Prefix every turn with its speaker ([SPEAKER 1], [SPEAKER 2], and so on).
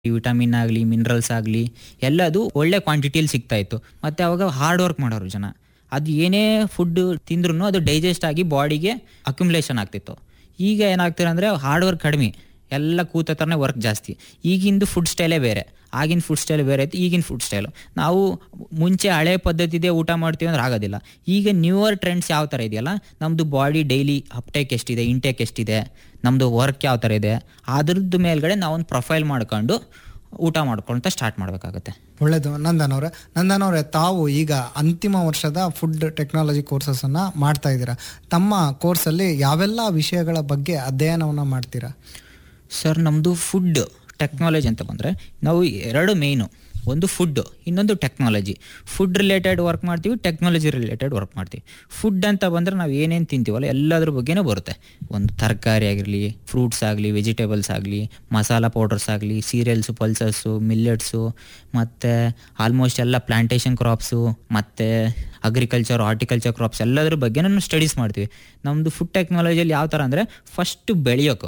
[SPEAKER 1] vitamin ಆಗಲಿ minerals ಆಗಲಿ ಎಲ್ಲದು ಒಳ್ಳೆ ಕ್ವಾಂಟಿಟಿಯಲ್ಲಿ ಸಿಗ್ತಾ ಇತ್ತು ಮತ್ತು ಅವಾಗ ಹಾರ್ಡ್ ವರ್ಕ್ ಮಾಡೋರು ಜನ ಅದು ಏನೇ ಫುಡ್ ತಿಂದ್ರೂ ಅದು ಡೈಜೆಸ್ಟ್ ಆಗಿ ಬಾಡಿಗೆ ಅಕ್ಯುಮುಲೇಷನ್ ಆಗ್ತಿತ್ತು ಈಗ ಏನಾಗ್ತಿದೆ ಅಂದರೆ ಹಾರ್ಡ್ ವರ್ಕ್ ಕಡಿಮೆ ಎಲ್ಲ ಕೂತ ಥರನೇ ವರ್ಕ್ ಜಾಸ್ತಿ ಈಗಿಂದು ಫುಡ್ ಸ್ಟೈಲೇ ಬೇರೆ ಆಗಿನ ಫುಡ್ ಸ್ಟೈಲ್ ಬೇರೆ ಇತ್ತು ಈಗಿನ ಫುಡ್ ಸ್ಟೈಲು ನಾವು ಮುಂಚೆ ಹಳೆ ಪದ್ಧತಿದೆ ಊಟ ಮಾಡ್ತೀವಿ ಅಂದ್ರೆ ಆಗೋದಿಲ್ಲ ಈಗ ನ್ಯೂವರ್ ಟ್ರೆಂಡ್ಸ್ ಯಾವ ಥರ ಇದೆಯಲ್ಲ ನಮ್ಮದು ಬಾಡಿ ಡೈಲಿ ಅಪ್ಟೇಕ್ ಎಷ್ಟಿದೆ ಇಂಟೇಕ್ ಎಷ್ಟಿದೆ ನಮ್ಮದು ವರ್ಕ್ ಯಾವ ಥರ ಇದೆ ಅದ್ರದ್ದು ಮೇಲ್ಗಡೆ ನಾವೊಂದು ಪ್ರೊಫೈಲ್ ಮಾಡ್ಕೊಂಡು ಊಟ ಮಾಡ್ಕೊಳ್ತಾ ಸ್ಟಾರ್ಟ್ ಮಾಡಬೇಕಾಗತ್ತೆ
[SPEAKER 2] ಒಳ್ಳೇದು ನಂದನ್ ಅವರೇ ನಂದನ್ ಅವರೇ ತಾವು ಈಗ ಅಂತಿಮ ವರ್ಷದ ಫುಡ್ ಟೆಕ್ನಾಲಜಿ ಕೋರ್ಸಸ್ ಅನ್ನ ಮಾಡ್ತಾ ಇದ್ದೀರಾ ತಮ್ಮ ಕೋರ್ಸಲ್ಲಿ ಯಾವೆಲ್ಲ ವಿಷಯಗಳ ಬಗ್ಗೆ ಅಧ್ಯಯನವನ್ನ ಮಾಡ್ತೀರಾ
[SPEAKER 1] ಸರ್ ನಮ್ಮದು ಫುಡ್ ಟೆಕ್ನಾಲಜಿ ಅಂತ ಬಂದರೆ ನಾವು ಎರಡು ಮೇಯ್ನು ಒಂದು ಫುಡ್ ಇನ್ನೊಂದು ಟೆಕ್ನಾಲಜಿ ಫುಡ್ ರಿಲೇಟೆಡ್ ವರ್ಕ್ ಮಾಡ್ತೀವಿ ಟೆಕ್ನಾಲಜಿ ರಿಲೇಟೆಡ್ ವರ್ಕ್ ಮಾಡ್ತೀವಿ ಫುಡ್ ಅಂತ ಬಂದರೆ ನಾವು ಏನೇನು ತಿಂತೀವಲ್ಲ ಎಲ್ಲದ್ರ ಬಗ್ಗೆನೂ ಬರುತ್ತೆ ಒಂದು ತರಕಾರಿ ಆಗಿರಲಿ ಫ್ರೂಟ್ಸ್ ಆಗಲಿ ವೆಜಿಟೇಬಲ್ಸ್ ಆಗಲಿ ಮಸಾಲ ಪೌಡರ್ಸ್ ಆಗಲಿ ಸೀರಿಯಲ್ಸು ಪಲ್ಸಸ್ಸು ಮಿಲ್ಲೆಟ್ಸು ಮತ್ತು ಆಲ್ಮೋಸ್ಟ್ ಎಲ್ಲ ಪ್ಲಾಂಟೇಶನ್ ಕ್ರಾಪ್ಸು ಮತ್ತು ಅಗ್ರಿಕಲ್ಚರ್ ಹಾರ್ಟಿಕಲ್ಚರ್ ಕ್ರಾಪ್ಸ್ ಎಲ್ಲದ್ರ ಬಗ್ಗೆನೂ ಸ್ಟಡೀಸ್ ಮಾಡ್ತೀವಿ ನಮ್ಮದು ಫುಡ್ ಟೆಕ್ನಾಲಜಿಯಲ್ಲಿ ಯಾವ ಥರ ಅಂದರೆ ಫಸ್ಟ್ ಬೆಳೆಯೋಕೆ